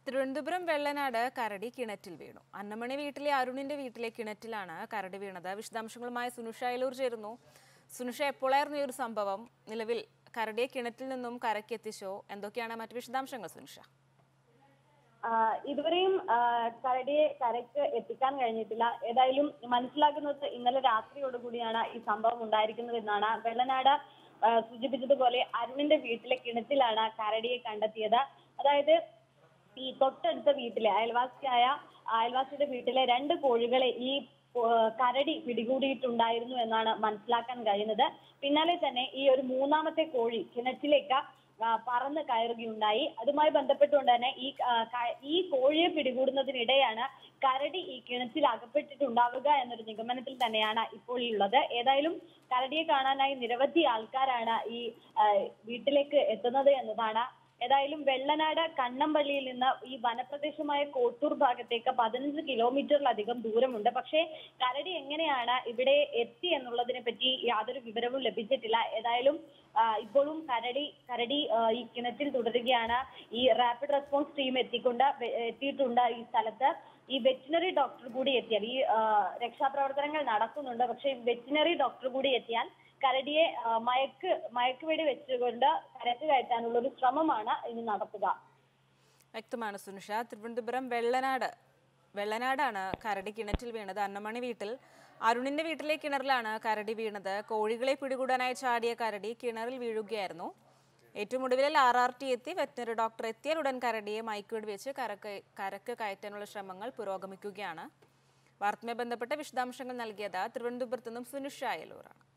തിരുവനന്തപുരം വെള്ളനാട് കരടി കിണറ്റിൽ വീണു അന്നമണി വീട്ടിലെ അരുണിന്റെ വീട്ടിലെ കിണറ്റിലാണ് കരടി വീണത് വിശദാംശങ്ങളുമായി സുനുഷ അയലൂർ ചേരുന്നു സുനുഷ എപ്പോഴായിരുന്നു ഈ ഒരു സംഭവം നിലവിൽ കരടിയെ കിണറ്റിൽ നിന്നും കരക്കെത്തിച്ചോ എന്തൊക്കെയാണ് മറ്റു വിശദാംശങ്ങൾ സുനുഷ ആഹ് ഇതുവരെയും ആഹ് കരടിയെ കരയ്ക്ക് എത്തിക്കാൻ കഴിഞ്ഞിട്ടില്ല ഏതായാലും മനസ്സിലാക്കുന്നത് ഇന്നലെ രാത്രിയോടുകൂടിയാണ് ഈ സംഭവം ഉണ്ടായിരിക്കുന്നത് എന്നാണ് വെള്ളനാട് ആഹ് സൂചിപ്പിച്ചതുപോലെ അരുണിന്റെ വീട്ടിലെ കിണറ്റിലാണ് കരടിയെ കണ്ടെത്തിയത് അതായത് ഈ തൊട്ടടുത്ത വീട്ടിലെ അയൽവാസിയായ അയൽവാസിയുടെ വീട്ടിലെ രണ്ട് കോഴികളെ ഈ ആഹ് കരടി പിടികൂടിയിട്ടുണ്ടായിരുന്നു എന്നാണ് മനസ്സിലാക്കാൻ കഴിയുന്നത് പിന്നാലെ തന്നെ ഈ ഒരു മൂന്നാമത്തെ കോഴി കിണറ്റിലേക്ക് ആ, പറന്ന് കയറുകയുണ്ടായി അതുമായി ബന്ധപ്പെട്ടുകൊണ്ട് തന്നെ ഈ ആ, ക- ഈ കോഴിയെ പിടികൂടുന്നതിനിടെയാണ് കരടി ഈ കിണറ്റിൽ അകപ്പെട്ടിട്ടുണ്ടാവുക എന്നൊരു നിഗമനത്തിൽ തന്നെയാണ് ഇപ്പോൾ ഉള്ളത് ഏതായാലും കരടിയെ കാണാനായി നിരവധി ആൾക്കാരാണ് ഈ ആ, വീട്ടിലേക്ക് എത്തുന്നത് എന്നതാണ് ഏതായാലും വെള്ളനാട് കണ്ണമ്പള്ളിയിൽ നിന്ന് ഈ വനപ്രദേശമായ കോട്ടൂർ ഭാഗത്തേക്ക് പതിനഞ്ച് കിലോമീറ്ററിലധികം ദൂരമുണ്ട് പക്ഷേ കരടി എങ്ങനെയാണ് ഇവിടെ എത്തി എന്നുള്ളതിനെ പറ്റി യാതൊരു വിവരവും ലഭിച്ചിട്ടില്ല ഏതായാലും ആ, ഇപ്പോഴും കരടി കരടി ആ, ഈ കിണറ്റിൽ തുടരുകയാണ് ഈ റാപ്പിഡ് റെസ്പോൺസ് ടീം എത്തിക്കൊണ്ട് വെ- എത്തിയിട്ടുണ്ട് ഈ സ്ഥലത്ത് ഈ വെറ്റിനറി ഡോക്ടർ കൂടി എത്തിയാൽ ഈ ആ, രക്ഷാപ്രവർത്തനങ്ങൾ നടക്കുന്നുണ്ട് പക്ഷേ വെറ്റിനറി ഡോക്ടർ കൂടി എത്തിയാൽ കരടിയെ ആ, മയക്ക് മയക്കുവെടി വെച്ചുകൊണ്ട് കരക്ക് കയറ്റാനുള്ള ഒരു ശ്രമമാണ് ഇനി നടത്തുക വ്യക്തമാണ് സുനുഷ തിരുവനന്തപുരം വെള്ളനാട് വെള്ളനാടാണ് കരടി കിണറ്റിൽ വീണത് അന്നമണി വീട്ടിൽ അരുണിന്റെ വീട്ടിലെ കിണറിലാണ് കരടി വീണത് കോഴികളെ പിടികൂടാനായി ചാടിയ കരടി കിണറിൽ വീഴുകയായിരുന്നു ഏറ്റവും ഒടുവിൽ ആർ ആർ ടി എത്തി വെറ്റിനറി ഡോക്ടർ എത്തിയാൽ ഉടൻ കരടിയെ മയക്കുവെടി വെച്ച് കരക്ക് കരക്ക് കയറ്റാനുള്ള ശ്രമങ്ങൾ പുരോഗമിക്കുകയാണ് വാർത്തയുമായി ബന്ധപ്പെട്ട വിശദാംശങ്ങൾ നൽകിയത് തിരുവനന്തപുരത്ത് നിന്നും സുനുഷ അയലൂറാണ്